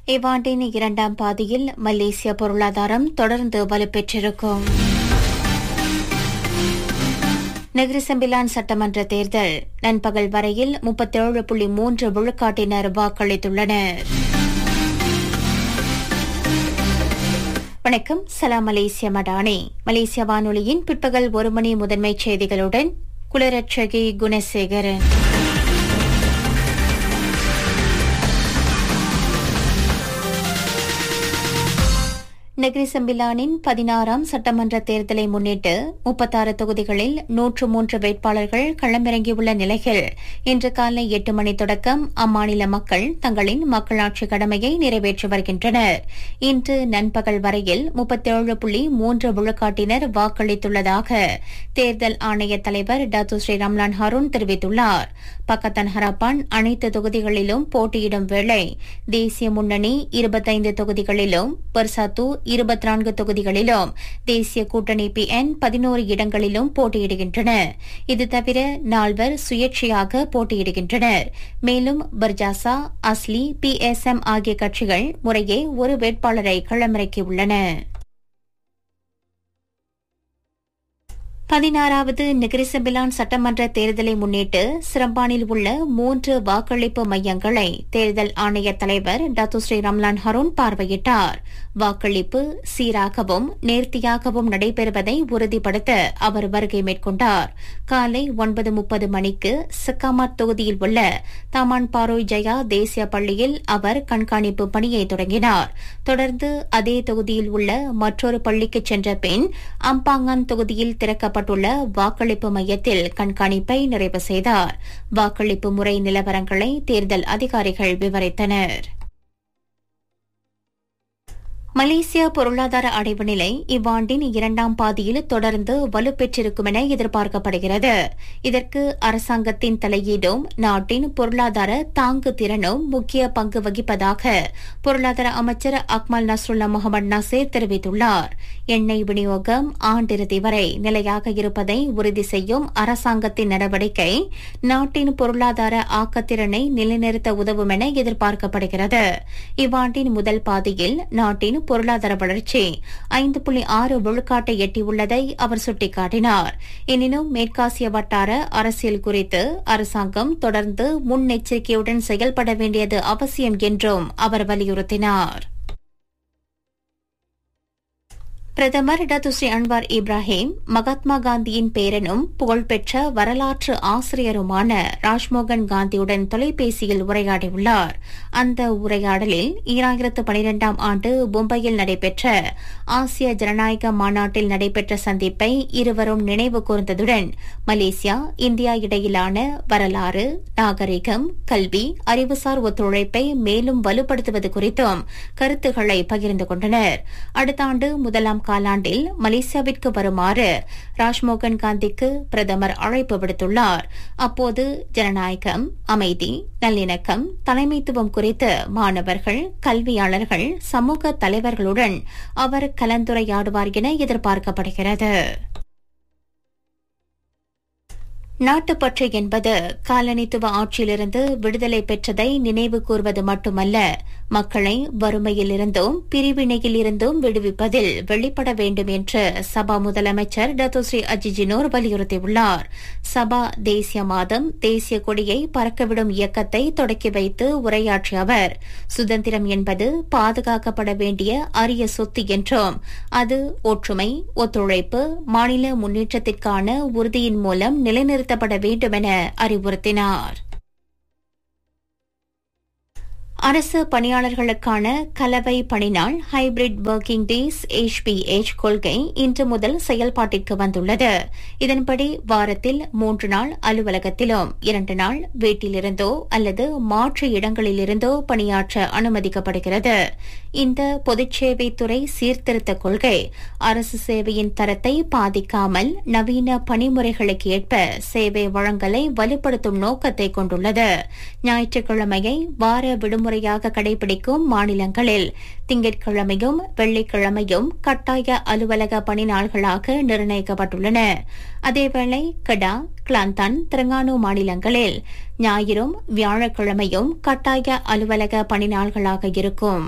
இவ்வாண்டின் இரண்டாம் பாதியில் மலேசிய பொருளாதாரம் தொடர்ந்து வலுப்பெற்றிருக்கும் நெகிரிசம்பிலான் சட்டமன்ற தேர்தல் நண்பகல் வரையில் முப்பத்தேழு புள்ளி மூன்று விழுக்காட்டினர் வாக்களித்துள்ளனர் வணக்கம் சலாம் மலேசிய மடானி மலேசிய வானொலியின் பிற்பகல் ஒரு மணி முதன்மைச் செய்திகளுடன் குலரட்சகி குணசேகரன் நெகிரி சம்பிலானின் பதினாறாம் சட்டமன்ற தேர்தலை முன்னிட்டு முப்பத்தாறு தொகுதிகளில் நூற்று மூன்று வேட்பாளர்கள் களமிறங்கியுள்ள நிலையில் இன்று காலை எட்டு மணி தொடக்கம் அம்மாநில மக்கள் தங்களின் மக்களாட்சி கடமையை நிறைவேற்றி வருகின்றனர் இன்று நண்பகல் வரையில் முப்பத்தேழு புள்ளி மூன்று விழுக்காட்டினர் வாக்களித்துள்ளதாக தேர்தல் ஆணைய தலைவர் டாத்து ஸ்ரீ ரம்லான் ஹருண் தெரிவித்துள்ளார் பக்கத்தன் ஹராப்பான் அனைத்து தொகுதிகளிலும் போட்டியிடும் வேளை தேசிய முன்னணி இருபத்தைந்து தொகுதிகளிலும் பர்சாத்து இருபத்தி நான்கு தொகுதிகளிலும் தேசிய கூட்டணி பி என் பதினோரு இடங்களிலும் போட்டியிடுகின்றன இது தவிர நால்வர் சுயேட்சையாக போட்டியிடுகின்றனர் மேலும் பர்ஜாசா அஸ்லி பி எஸ் எம் ஆகிய கட்சிகள் முறையே ஒரு வேட்பாளரை களமிறக்கியுள்ளன பதினாறாவது நெகிரிசபிலான் சட்டமன்ற தேர்தலை முன்னிட்டு சிரம்பானில் உள்ள மூன்று வாக்களிப்பு மையங்களை தேர்தல் ஆணைய தலைவர் டாத்து ஸ்ரீ ரம்லான் ஹரோன் பார்வையிட்டார் வாக்களிப்பு சீராகவும் நேர்த்தியாகவும் நடைபெறுவதை உறுதிப்படுத்த அவர் வருகை மேற்கொண்டார் காலை ஒன்பது முப்பது மணிக்கு சிக்காமாட் தொகுதியில் உள்ள தமான் பாரோய் ஜயா தேசிய பள்ளியில் அவர் கண்காணிப்பு பணியை தொடங்கினார் தொடர்ந்து அதே தொகுதியில் உள்ள மற்றொரு பள்ளிக்கு சென்ற பின் அம்பாங்கான் தொகுதியில் திறக்கப்பட்டுள்ள வாக்களிப்பு மையத்தில் கண்காணிப்பை நிறைவு செய்தார் வாக்களிப்பு முறை நிலவரங்களை தேர்தல் அதிகாரிகள் விவரித்தனர் மலேசிய பொருளாதார அடைவு நிலை இவ்வாண்டின் இரண்டாம் பாதியில் தொடர்ந்து வலுப்பெற்றிருக்கும் என எதிர்பார்க்கப்படுகிறது இதற்கு அரசாங்கத்தின் தலையீடும் நாட்டின் பொருளாதார தாங்கு திறனும் முக்கிய பங்கு வகிப்பதாக பொருளாதார அமைச்சர் அக்மல் நஸ்ருல்லா முகமது நசீர் தெரிவித்துள்ளார் எண்ணெய் விநியோகம் ஆண்டிறுதி வரை நிலையாக இருப்பதை உறுதி செய்யும் அரசாங்கத்தின் நடவடிக்கை நாட்டின் பொருளாதார ஆக்கத்திறனை நிலைநிறுத்த உதவும் என எதிர்பார்க்கப்படுகிறது இவ்வாண்டின் முதல் பாதியில் நாட்டின் பொருளாதார வளர்ச்சி ஐந்து புள்ளி ஆறு விழுக்காட்டை எட்டியுள்ளதை அவர் சுட்டிக்காட்டினார் எனினும் மேற்காசிய வட்டார அரசியல் குறித்து அரசாங்கம் தொடர்ந்து முன்னெச்சரிக்கையுடன் செயல்பட வேண்டியது அவசியம் என்றும் அவர் வலியுறுத்தினார் பிரதமர் டத்துஸ்ரீ அன்வார் இப்ராஹிம் மகாத்மா காந்தியின் பேரனும் புகழ்பெற்ற வரலாற்று ஆசிரியருமான ராஜ்மோகன் காந்தியுடன் தொலைபேசியில் உரையாடியுள்ளார் அந்த உரையாடலில் ஈராயிரத்து பனிரெண்டாம் ஆண்டு மும்பையில் நடைபெற்ற ஆசிய ஜனநாயக மாநாட்டில் நடைபெற்ற சந்திப்பை இருவரும் நினைவு கூர்ந்ததுடன் மலேசியா இந்தியா இடையிலான வரலாறு நாகரிகம் கல்வி அறிவுசார் ஒத்துழைப்பை மேலும் வலுப்படுத்துவது குறித்தும் கருத்துக்களை பகிர்ந்து கொண்டனர் அடுத்த ஆண்டு முதலாம் காலாண்டில் மலேசியாவிற்கு வருமாறு ராஜ்மோகன் காந்திக்கு பிரதமர் அழைப்பு விடுத்துள்ளார் அப்போது ஜனநாயகம் அமைதி நல்லிணக்கம் தலைமைத்துவம் குறித்து மாணவர்கள் கல்வியாளர்கள் சமூக தலைவர்களுடன் அவர் கலந்துரையாடுவார் என எதிர்பார்க்கப்படுகிறது நாட்டுப்பற்று என்பது காலனித்துவ ஆட்சியிலிருந்து விடுதலை பெற்றதை நினைவு கூர்வது மட்டுமல்ல மக்களை வறுமையிலிருந்தும் பிரிவினையில் இருந்தும் விடுவிப்பதில் வெளிப்பட வேண்டும் என்று சபா முதலமைச்சர் டத்தோஸ்ரீ அஜிஜினோர் வலியுறுத்தியுள்ளார் சபா தேசிய மாதம் தேசிய கொடியை பறக்கவிடும் இயக்கத்தை தொடக்கி வைத்து உரையாற்றிய அவர் சுதந்திரம் என்பது பாதுகாக்கப்பட வேண்டிய அரிய சொத்து என்றும் அது ஒற்றுமை ஒத்துழைப்பு மாநில முன்னேற்றத்திற்கான உறுதியின் மூலம் நிலைநிறுத்தப்பட வேண்டும் என அறிவுறுத்தினார் அரசு பணியாளர்களுக்கான கலவை பணிநாள் ஹைபிரிட் ஒர்க்கிங் டேஸ் HPH கொள்கை இன்று முதல் செயல்பாட்டிற்கு வந்துள்ளது இதன்படி வாரத்தில் மூன்று நாள் அலுவலகத்திலும் இரண்டு நாள் வீட்டிலிருந்தோ அல்லது மாற்று இடங்களிலிருந்தோ பணியாற்ற அனுமதிக்கப்படுகிறது இந்த பொதுச்சேவைத்துறை சீர்திருத்த கொள்கை அரசு சேவையின் தரத்தை பாதிக்காமல் நவீன பணிமுறைகளுக்கு ஏற்ப சேவை வழங்கலை வலுப்படுத்தும் நோக்கத்தை கொண்டுள்ளது ஞாயிற்றுக்கிழமையை வார விடுமுறை விடுமுறையாக கடைபிடிக்கும் மாநிலங்களில் திங்கட்கிழமையும் வெள்ளிக்கிழமையும் கட்டாய அலுவலக பணி நாள்களாக நிர்ணயிக்கப்பட்டுள்ளன அதேவேளை கடா கிளாந்தான் திரங்கானு மாநிலங்களில் ஞாயிறும் வியாழக்கிழமையும் கட்டாய அலுவலக பணி நாள்களாக இருக்கும்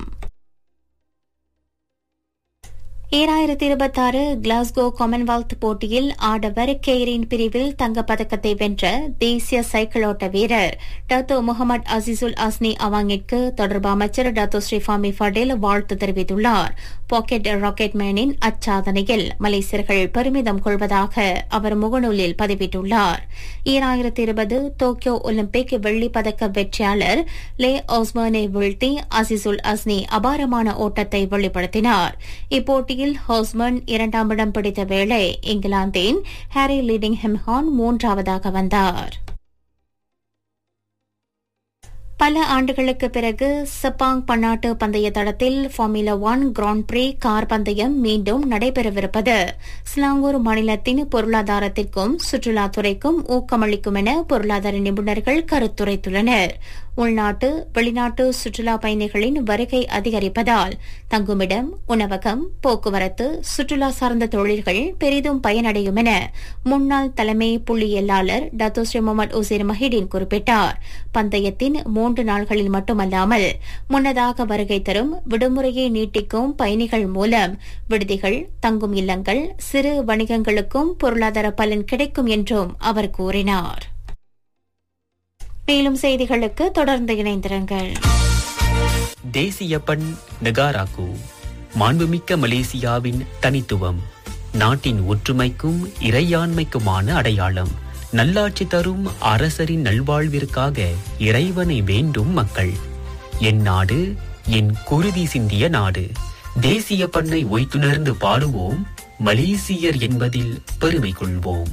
ஈராயிரத்தி இருபத்தாறு கிளாஸ்கோ காமன்வெல்த் போட்டியில் ஆடவர் கெய்ரின் பிரிவில் தங்கப்பதக்கத்தை வென்ற தேசிய சைக்கிளோட்ட வீரர் டத்தோ முகமது அசிசுல் அஸ்னி அவாங்கிற்கு தொடர்பு அமைச்சர் டத்தோ ஸ்ரீஃபாமி ஃபடேல் வாழ்த்து தெரிவித்துள்ளார் பாக்கெட் ராக்கெட் மேனின் அச்சாதனையில் மலேசியர்கள் பெருமிதம் கொள்வதாக அவர் முகநூலில் பதிவிட்டுள்ளார் ஈராயிரத்தி இருபது டோக்கியோ ஒலிம்பிக் வெள்ளிப் பதக்க வெற்றியாளர் லே ஆஸ்மனை வீழ்த்தி அசிசுல் அஸ்னி அபாரமான ஓட்டத்தை வெளிப்படுத்தினார் இப்போட்டி போட்டியில் ஹோஸ்மன் இரண்டாம் இடம் பிடித்த வேளை இங்கிலாந்தின் ஹாரி லீடிங் ஹெம்ஹான் மூன்றாவதாக வந்தார் பல ஆண்டுகளுக்கு பிறகு சப்பாங் பன்னாட்டு பந்தய தடத்தில் Formula One Grand Prix car பந்தயம் மீண்டும் நடைபெறவிருப்பது ஸ்லாங்கூர் மாநிலத்தின் பொருளாதாரத்திற்கும் சுற்றுலாத்துறைக்கும் ஊக்கமளிக்கும் என பொருளாதார நிபுணர்கள் கருத்துரைத்துள்ளனர் உள்நாட்டு வெளிநாட்டு சுற்றுலா பயணிகளின் வருகை அதிகரிப்பதால் தங்குமிடம் உணவகம் போக்குவரத்து சுற்றுலா சார்ந்த தொழில்கள் பெரிதும் பயனடையும் என முன்னாள் தலைமை புள்ளியியலாளர் டத்தோஸ்ரீ முகமது உசேர் மஹிடின் குறிப்பிட்டார் பந்தயத்தின் மூன்று நாள்களில் மட்டுமல்லாமல் முன்னதாக வருகை தரும் விடுமுறையை நீட்டிக்கும் பயணிகள் மூலம் விடுதிகள் தங்கும் இல்லங்கள் சிறு வணிகங்களுக்கும் பொருளாதார பலன் கிடைக்கும் என்றும் அவர் கூறினார் மேலும் செய்திகளுக்கு தொடர்ந்து இணைந்திருங்கள் தேசிய பண் நெகாராகு மாண்புமிக்க மலேசியாவின் தனித்துவம் நாட்டின் ஒற்றுமைக்கும் இறையாண்மைக்குமான அடையாளம் நல்லாட்சி தரும் அரசரின் நல்வாழ்விற்காக இறைவனை வேண்டும் மக்கள் என் நாடு என் குருதி சிந்திய நாடு தேசிய பண்ணை ஒய்த்துணர்ந்து பாடுவோம் மலேசியர் என்பதில் பெருமை கொள்வோம்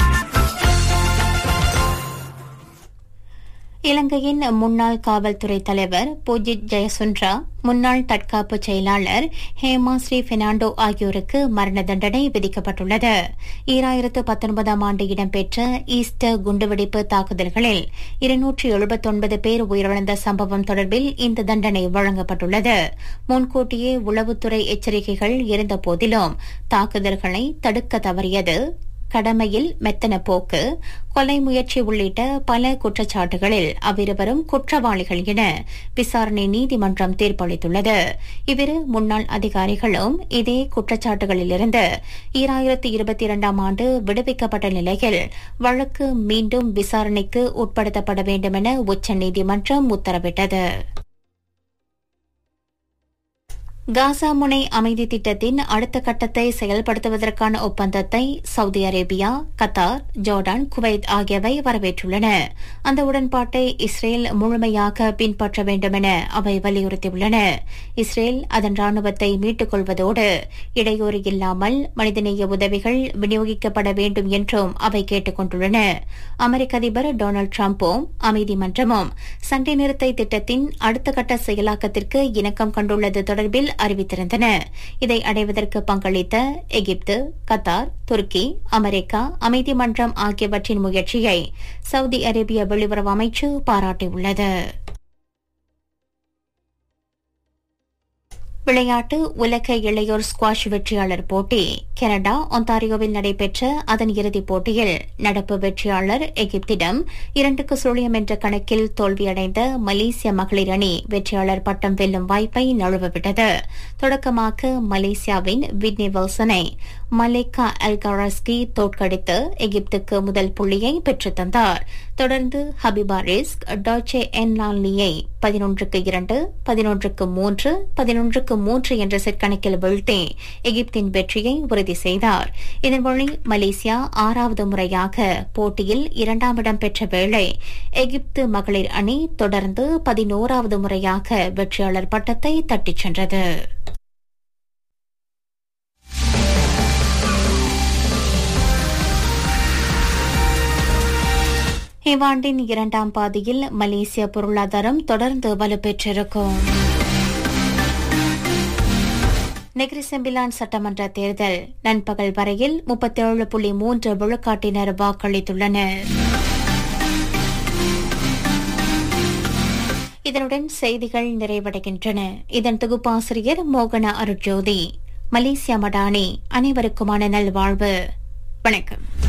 இலங்கையின் முன்னாள் காவல்துறை தலைவர் பூஜித் ஜெயசுண்ட்ரா முன்னாள் தற்காப்பு செயலாளர் ஹேமா ஸ்ரீ பெர்னாண்டோ ஆகியோருக்கு மரண தண்டனை விதிக்கப்பட்டுள்ளது ஈராயிரத்து பத்தொன்பதாம் ஆண்டு இடம்பெற்ற ஈஸ்டர் குண்டுவெடிப்பு தாக்குதல்களில் இருநூற்று எழுபத்தொன்பது பேர் உயிரிழந்த சம்பவம் தொடர்பில் இந்த தண்டனை வழங்கப்பட்டுள்ளது முன்கூட்டியே உளவுத்துறை எச்சரிக்கைகள் இருந்தபோதிலும் தாக்குதல்களை தடுக்க தவறியது கடமையில் மெத்தன போக்கு கொலை முயற்சி உள்ளிட்ட பல குற்றச்சாட்டுகளில் அவ்விருவரும் குற்றவாளிகள் என விசாரணை நீதிமன்றம் தீர்ப்பளித்துள்ளது இவ்விரு முன்னாள் அதிகாரிகளும் இதே குற்றச்சாட்டுகளிலிருந்து ஈராயிரத்தி இருபத்தி இரண்டாம் ஆண்டு விடுவிக்கப்பட்ட நிலையில் வழக்கு மீண்டும் விசாரணைக்கு உட்படுத்தப்பட வேண்டும் என உச்சநீதிமன்றம் உத்தரவிட்டது காசா முனை அமைதி திட்டத்தின் அடுத்த கட்டத்தை செயல்படுத்துவதற்கான ஒப்பந்தத்தை Saudi Arabia Qatar Jordan Kuwait ஆகியவை வரவேற்றுள்ளன அந்த உடன்பாட்டை இஸ்ரேல் முழுமையாக பின்பற்ற வேண்டும் என அவை வலியுறுத்தியுள்ளன இஸ்ரேல் அதன் ராணுவத்தை மீட்டுக் கொள்வதோடு இடையூறு இல்லாமல் மனிதநேய உதவிகள் விநியோகிக்கப்பட வேண்டும் என்றும் அவை கேட்டுக் கொண்டுள்ளன அமெரிக்க அதிபர் டொனால்டு டிரம்பும் அமைதி மன்றமும் சண்டை நிறுத்தை திட்டத்தின் அடுத்த கட்ட செயலாக்கத்திற்கு இணக்கம் கண்டுள்ளது தொடர்பில் அறிவித்திருந்தன இதை அடைவதற்கு பங்களித்த எகிப்து கத்தார் துருக்கி அமெரிக்கா அமைதி மன்றம் ஆகியவற்றின் முயற்சியை சவுதி அரேபிய வெளியுறவு அமைச்சு பாராட்டியுள்ளது விளையாட்டு உலக இளையோர் ஸ்குவாஷ் வெற்றியாளர் போட்டி கனடா ஒன்டாரியோவில் நடைபெற்ற அதன் இறுதிப் போட்டியில் நடப்பு வெற்றியாளர் எகிப்திடம் இரண்டுக்கு சுழியம் என்ற கணக்கில் தோல்வியடைந்த மலேசிய மகளிர் அணி வெற்றியாளர் பட்டம் வெல்லும் வாய்ப்பை நழுவவிட்டது தொடக்கமாக மலேசியாவின் விட்னி வில்சனை மலேக்கா அல்காரஸ்கி தோற்கடித்து எகிப்துக்கு முதல் புள்ளியை பெற்றுத் தந்தார் தொடர்ந்து ஹபிபா ரிஸ்க் டாச்சே என் லாலியை பதினொன்றுக்கு இரண்டு பதினொன்றுக்கு மூன்று பதினொன்றுக்கு மூன்று என்ற செட் கணக்கில் வீழ்த்தி எகிப்தின் வெற்றியை உறுதி செய்தார் இதன் வழி மலேசியா ஆறாவது முறையாக போட்டியில் இரண்டாம் இடம் பெற்ற வேளை எகிப்து மகளிர் அணி தொடர்ந்து பதினோராவது முறையாக வெற்றியாளர் பட்டத்தை தட்டிச் சென்றது இவ்வாண்டின் இரண்டாம் பாதியில் மலேசிய பொருளாதாரம் தொடர்ந்து வலுப்பெற்றிருக்கும் நெகிரி செம்பிலான் சட்டமன்ற தேர்தல் நண்பகல் வரையில் முப்பத்தேழு புள்ளி மூன்று விழுக்காட்டினர் வாக்களித்துள்ளனர் இதனுடன் செய்திகள் நிறைவடைகின்றன இதன் தொகுப்பாசிரியர் மோகனா அருட்ஜோதி மலேசியா மடானி அனைவருக்குமான நல்வாழ்வு வணக்கம்